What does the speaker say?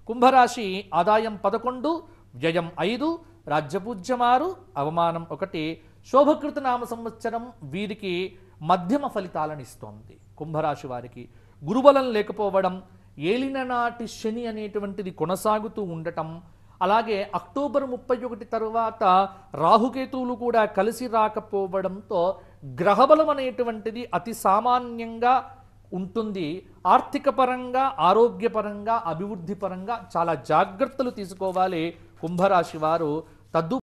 కుంభరాశి ఆదాయం పదకొండు వ్యయం ఐదు రాజ్యపూజ్యమారు అవమానం ఒకటి శోభకృత నామ సంవత్సరం వీరికి మధ్యమ ఫలితాలను ఇస్తోంది కుంభరాశి వారికి గురుబలం లేకపోవడం ఏలిననాటి శని అనేటువంటిది కొనసాగుతూ ఉండటం అలాగే అక్టోబర్ ముప్పై ఒకటి తరువాత రాహుకేతువులు కూడా కలిసి రాకపోవడంతో గ్రహబలం అనేటువంటిది అతి సామాన్యంగా ఉంటుంది ఆర్థిక పరంగా ఆరోగ్యపరంగా అభివృద్ధి పరంగా చాలా జాగ్రత్తలు తీసుకోవాలి కుంభరాశి వారు తద్దు